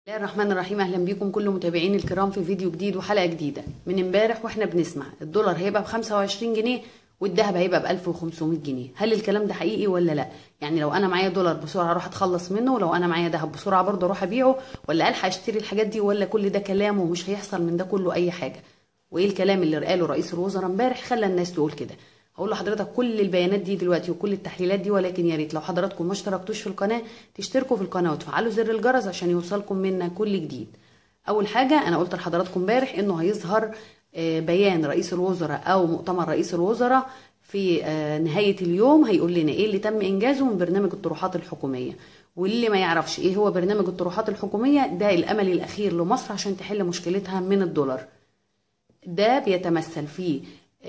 بسم الله الرحمن الرحيم اهلا بيكم كل متابعين الكرام في فيديو جديد وحلقه جديده من امبارح واحنا بنسمع الدولار هيبقى ب 25 جنيه والذهب هيبقى ب 1500 جنيه هل الكلام ده حقيقي ولا لا يعني لو انا معايا دولار بسرعه اروح اتخلص منه ولو انا معايا ذهب بسرعه برضه اروح ابيعه ولا الحق اشتري الحاجات دي ولا كل ده كلام ومش هيحصل من ده كله اي حاجه وايه الكلام اللي قاله رئيس الوزراء امبارح خلى الناس تقول كده هقول لحضرتك كل البيانات دي دلوقتي وكل التحليلات دي ولكن يا ريت لو حضراتكم ما اشتركتوش في القناه تشتركوا في القناه وتفعلوا زر الجرس عشان يوصلكم منا كل جديد اول حاجه انا قلت لحضراتكم امبارح انه هيظهر بيان رئيس الوزراء او مؤتمر رئيس الوزراء في نهايه اليوم هيقول لنا ايه اللي تم انجازه من برنامج الطروحات الحكوميه واللي ما يعرفش ايه هو برنامج الطروحات الحكوميه ده الامل الاخير لمصر عشان تحل مشكلتها من الدولار ده بيتمثل في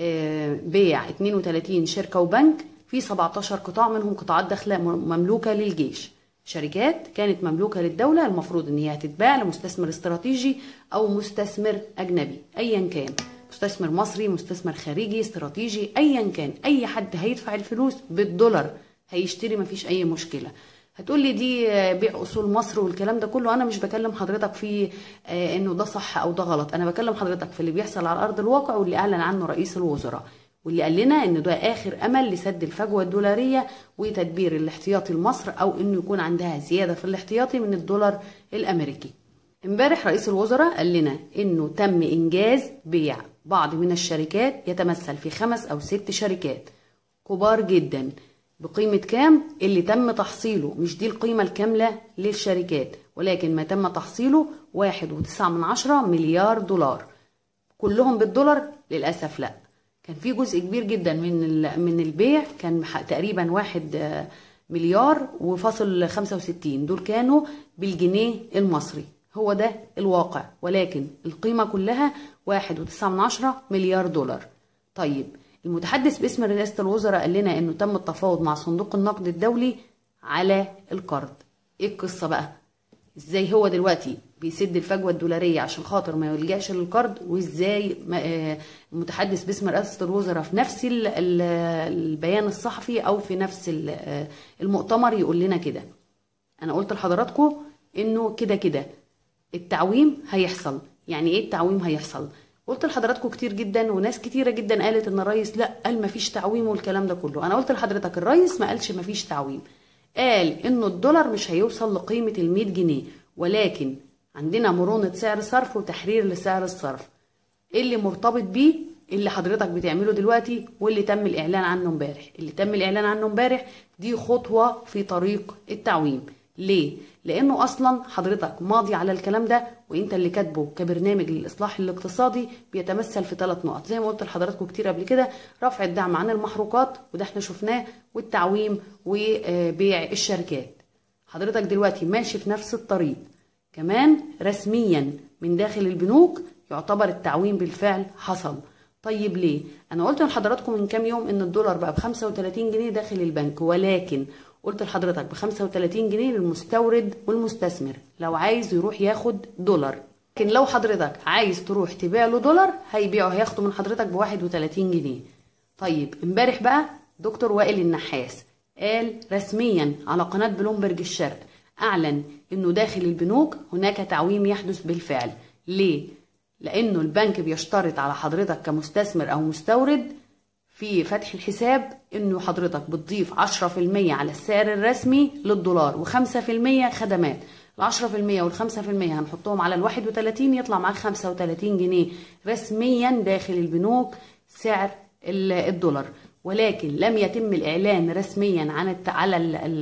بيع 32 شركة وبنك في 17 قطاع منهم قطاعات داخلة مملوكة للجيش شركات كانت مملوكة للدولة المفروض ان هي هتتباع لمستثمر استراتيجي او مستثمر اجنبي ايا كان مستثمر مصري مستثمر خارجي استراتيجي ايا كان اي حد هيدفع الفلوس بالدولار هيشتري مفيش اي مشكلة هتقول لي دي بيع اصول مصر والكلام ده كله انا مش بكلم حضرتك في انه ده صح او ده غلط انا بكلم حضرتك في اللي بيحصل على ارض الواقع واللي اعلن عنه رئيس الوزراء واللي قال لنا ان ده اخر امل لسد الفجوه الدولاريه وتدبير الاحتياطي لمصر او انه يكون عندها زياده في الاحتياطي من الدولار الامريكي امبارح رئيس الوزراء قال لنا انه تم انجاز بيع بعض من الشركات يتمثل في خمس او ست شركات كبار جدا بقيمة كام اللي تم تحصيله مش دي القيمة الكاملة للشركات ولكن ما تم تحصيله واحد وتسعة من عشرة مليار دولار كلهم بالدولار للأسف لا كان في جزء كبير جدا من من البيع كان تقريبا واحد مليار وفاصل خمسة وستين دول كانوا بالجنيه المصري هو ده الواقع ولكن القيمة كلها واحد وتسعة من عشرة مليار دولار طيب المتحدث باسم رئاسة الوزراء قال لنا انه تم التفاوض مع صندوق النقد الدولي على القرض ايه القصة بقى ازاي هو دلوقتي بيسد الفجوة الدولارية عشان خاطر ما يلجأش للقرض وازاي المتحدث باسم رئاسة الوزراء في نفس البيان الصحفي او في نفس المؤتمر يقول لنا كده انا قلت لحضراتكم انه كده كده التعويم هيحصل يعني ايه التعويم هيحصل قلت لحضراتكم كتير جدا وناس كتيره جدا قالت ان الرئيس لا قال مفيش تعويم والكلام ده كله انا قلت لحضرتك الرئيس ما قالش مفيش تعويم قال انه الدولار مش هيوصل لقيمه ال100 جنيه ولكن عندنا مرونه سعر صرف وتحرير لسعر الصرف اللي مرتبط بيه اللي حضرتك بتعمله دلوقتي واللي تم الاعلان عنه امبارح اللي تم الاعلان عنه امبارح دي خطوه في طريق التعويم ليه لانه اصلا حضرتك ماضي على الكلام ده وانت اللي كاتبه كبرنامج للاصلاح الاقتصادي بيتمثل في ثلاث نقط زي ما قلت لحضراتكم كتير قبل كده رفع الدعم عن المحروقات وده احنا شفناه والتعويم وبيع الشركات حضرتك دلوقتي ماشي في نفس الطريق كمان رسميا من داخل البنوك يعتبر التعويم بالفعل حصل طيب ليه انا قلت لحضراتكم من كام يوم ان الدولار بقى ب 35 جنيه داخل البنك ولكن قلت لحضرتك ب 35 جنيه للمستورد والمستثمر لو عايز يروح ياخد دولار لكن لو حضرتك عايز تروح تبيع له دولار هيبيعه هياخده من حضرتك ب 31 جنيه طيب امبارح بقى دكتور وائل النحاس قال رسميا على قناة بلومبرج الشرق أعلن إنه داخل البنوك هناك تعويم يحدث بالفعل ليه؟ لأنه البنك بيشترط على حضرتك كمستثمر أو مستورد في فتح الحساب انه حضرتك بتضيف 10% على السعر الرسمي للدولار و5% خدمات ال 10% وال 5% هنحطهم على ال 31 يطلع معاك 35 جنيه رسميا داخل البنوك سعر الدولار ولكن لم يتم الاعلان رسميا عن على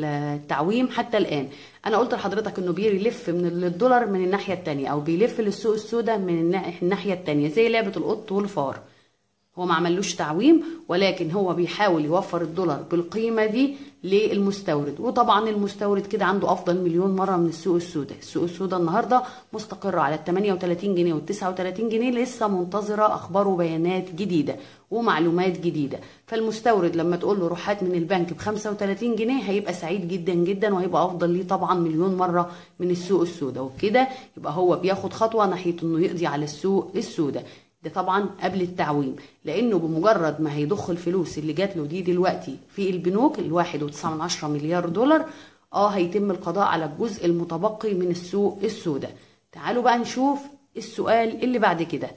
التعويم حتى الان انا قلت لحضرتك انه بيلف من الدولار من الناحيه الثانيه او بيلف للسوق السوداء من الناحيه الثانيه زي لعبه القط والفار هو ما عملوش تعويم ولكن هو بيحاول يوفر الدولار بالقيمه دي للمستورد وطبعا المستورد كده عنده افضل مليون مره من السوق السوداء السوق السوداء النهارده مستقره على ال 38 جنيه وال 39 جنيه لسه منتظره اخبار وبيانات جديده ومعلومات جديده فالمستورد لما تقول له روح هات من البنك ب 35 جنيه هيبقى سعيد جدا جدا وهيبقى افضل ليه طبعا مليون مره من السوق السوداء وبكده يبقى هو بياخد خطوه ناحيه انه يقضي على السوق السوداء ده طبعا قبل التعويم لانه بمجرد ما هيضخ الفلوس اللي جات له دي دلوقتي في البنوك الواحد وتسعة من عشرة مليار دولار اه هيتم القضاء على الجزء المتبقي من السوق السوداء تعالوا بقى نشوف السؤال اللي بعد كده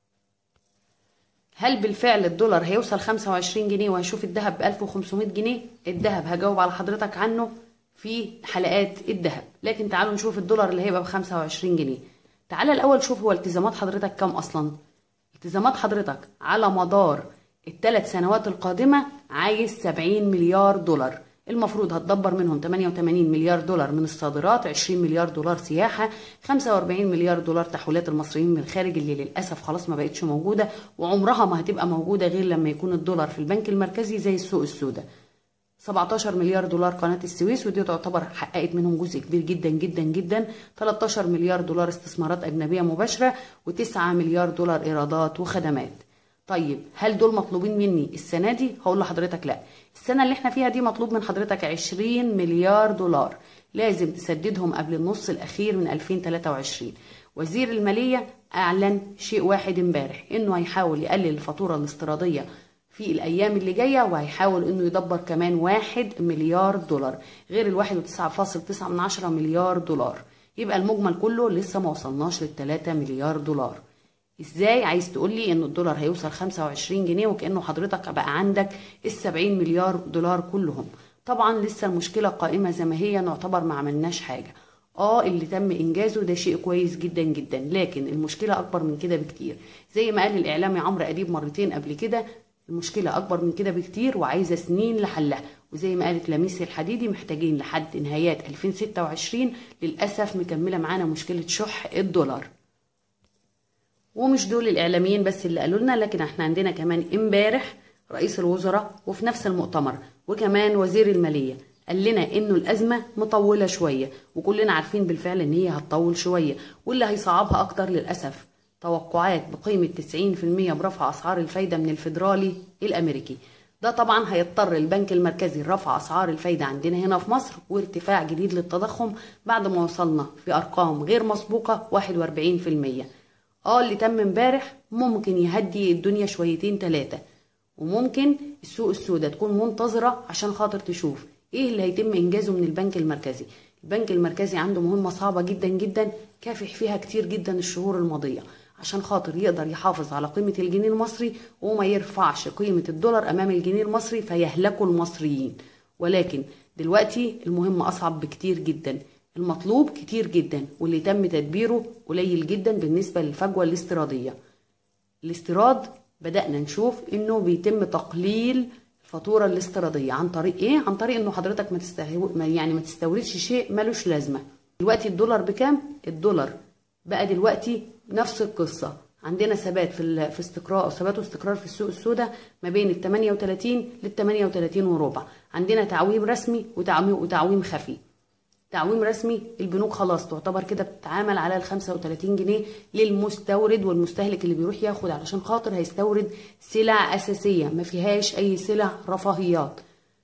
هل بالفعل الدولار هيوصل 25 جنيه وهشوف الذهب ب 1500 جنيه الذهب هجاوب على حضرتك عنه في حلقات الذهب لكن تعالوا نشوف الدولار اللي هيبقى ب 25 جنيه تعالى الاول شوف هو التزامات حضرتك كام اصلا التزامات حضرتك على مدار الثلاث سنوات القادمه عايز 70 مليار دولار المفروض هتدبر منهم 88 مليار دولار من الصادرات 20 مليار دولار سياحة 45 مليار دولار تحويلات المصريين من الخارج اللي للأسف خلاص ما بقتش موجودة وعمرها ما هتبقى موجودة غير لما يكون الدولار في البنك المركزي زي السوق السوداء 17 مليار دولار قناة السويس ودي تعتبر حققت منهم جزء كبير جدا جدا جدا 13 مليار دولار استثمارات أجنبية مباشرة و9 مليار دولار إيرادات وخدمات طيب هل دول مطلوبين مني السنة دي؟ هقول لحضرتك لا السنة اللي احنا فيها دي مطلوب من حضرتك 20 مليار دولار لازم تسددهم قبل النص الأخير من 2023 وزير المالية أعلن شيء واحد امبارح إنه هيحاول يقلل الفاتورة الاستيرادية في الأيام اللي جاية وهيحاول إنه يدبر كمان واحد مليار دولار غير الواحد وتسعة فاصل تسعة من عشرة مليار دولار يبقى المجمل كله لسه ما وصلناش للتلاتة مليار دولار ازاي عايز تقول لي ان الدولار هيوصل 25 جنيه وكانه حضرتك بقى عندك ال 70 مليار دولار كلهم طبعا لسه المشكله قائمه زي ما هي نعتبر ما عملناش حاجه اه اللي تم انجازه ده شيء كويس جدا جدا لكن المشكله اكبر من كده بكتير زي ما قال الاعلامي عمرو اديب مرتين قبل كده المشكله اكبر من كده بكتير وعايزه سنين لحلها وزي ما قالت لميس الحديدي محتاجين لحد نهايات 2026 للاسف مكمله معانا مشكله شح الدولار ومش دول الاعلاميين بس اللي قالوا لنا لكن احنا عندنا كمان امبارح رئيس الوزراء وفي نفس المؤتمر وكمان وزير الماليه قال لنا انه الازمه مطوله شويه وكلنا عارفين بالفعل ان هي هتطول شويه واللي هيصعبها اكتر للاسف توقعات بقيمه 90% برفع اسعار الفايده من الفيدرالي الامريكي ده طبعا هيضطر البنك المركزي لرفع اسعار الفايده عندنا هنا في مصر وارتفاع جديد للتضخم بعد ما وصلنا في ارقام غير مسبوقه 41% اه اللي تم امبارح ممكن يهدي الدنيا شويتين تلاتة وممكن السوق السوداء تكون منتظرة عشان خاطر تشوف ايه اللي هيتم انجازه من البنك المركزي البنك المركزي عنده مهمة صعبة جدا جدا كافح فيها كتير جدا الشهور الماضية عشان خاطر يقدر يحافظ على قيمة الجنيه المصري وما يرفعش قيمة الدولار أمام الجنيه المصري فيهلكوا المصريين ولكن دلوقتي المهمة أصعب بكتير جدا المطلوب كتير جدا واللي تم تدبيره قليل جدا بالنسبة للفجوة الاستيرادية الاستيراد بدأنا نشوف انه بيتم تقليل الفاتورة الاستيرادية عن طريق ايه؟ عن طريق انه حضرتك ما تستهو... يعني ما تستوردش شيء ملوش لازمة دلوقتي الدولار بكام؟ الدولار بقى دلوقتي نفس القصة عندنا ثبات في في استقرار او ثبات واستقرار في السوق السوداء ما بين ال 38 لل 38 وربع عندنا تعويم رسمي وتعويم وتعويم خفي تعويم رسمي البنوك خلاص تعتبر كده بتتعامل على ال 35 جنيه للمستورد والمستهلك اللي بيروح ياخد علشان خاطر هيستورد سلع اساسيه ما فيهاش اي سلع رفاهيات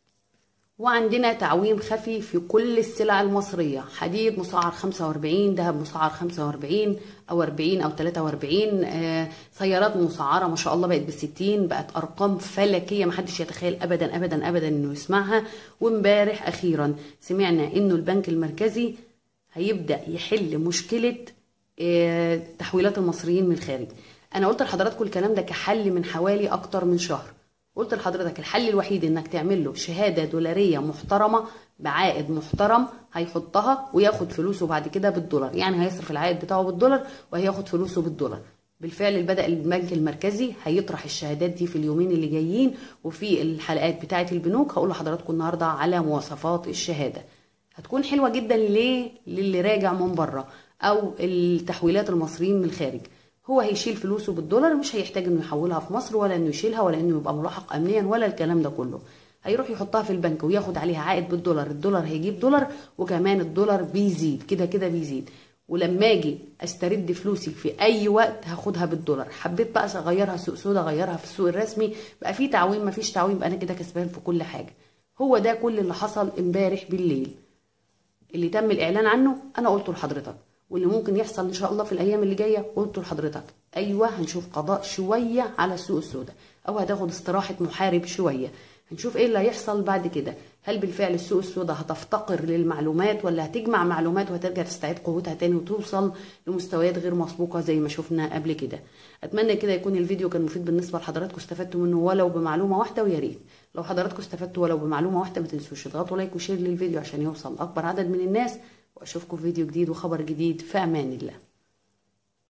وعندنا تعويم خفي في كل السلع المصرية حديد مسعر 45 ذهب مسعر 45 أو 40 أو 43 آه سيارات مسعرة ما شاء الله بقت ب 60 بقت أرقام فلكية محدش يتخيل أبدا أبدا أبدا إنه يسمعها وامبارح أخيرا سمعنا إنه البنك المركزي هيبدأ يحل مشكلة آه تحويلات المصريين من الخارج أنا قلت لحضراتكم الكلام ده كحل من حوالي أكتر من شهر قلت لحضرتك الحل الوحيد انك تعمل له شهاده دولاريه محترمه بعائد محترم هيحطها وياخد فلوسه بعد كده بالدولار يعني هيصرف العائد بتاعه بالدولار وهياخد فلوسه بالدولار بالفعل بدا البنك المركزي هيطرح الشهادات دي في اليومين اللي جايين وفي الحلقات بتاعه البنوك هقول لحضراتكم النهارده على مواصفات الشهاده هتكون حلوه جدا ليه للي راجع من بره او التحويلات المصريين من الخارج هو هيشيل فلوسه بالدولار مش هيحتاج انه يحولها في مصر ولا انه يشيلها ولا انه يبقى ملاحق امنيا ولا الكلام ده كله هيروح يحطها في البنك وياخد عليها عائد بالدولار الدولار هيجيب دولار وكمان الدولار بيزيد كده كده بيزيد ولما اجي استرد فلوسي في اي وقت هاخدها بالدولار حبيت بقى اغيرها سوق سودا اغيرها في السوق الرسمي بقى في تعويم ما فيش تعويم بقى انا كده كسبان في كل حاجه هو ده كل اللي حصل امبارح بالليل اللي تم الاعلان عنه انا قلته لحضرتك واللي ممكن يحصل ان شاء الله في الايام اللي جايه قلته لحضرتك ايوه هنشوف قضاء شويه على السوق السوداء او هتاخد استراحه محارب شويه هنشوف ايه اللي هيحصل بعد كده هل بالفعل السوق السوداء هتفتقر للمعلومات ولا هتجمع معلومات وهترجع تستعيد قوتها تاني وتوصل لمستويات غير مسبوقة زي ما شفنا قبل كده اتمنى كده يكون الفيديو كان مفيد بالنسبة لحضراتكم استفدتوا منه ولو بمعلومة واحدة ويا ريت لو حضراتكم استفدتوا ولو بمعلومة واحدة ما تنسوش تضغطوا لايك وشير للفيديو عشان يوصل اكبر عدد من الناس واشوفكم في فيديو جديد وخبر جديد في امان الله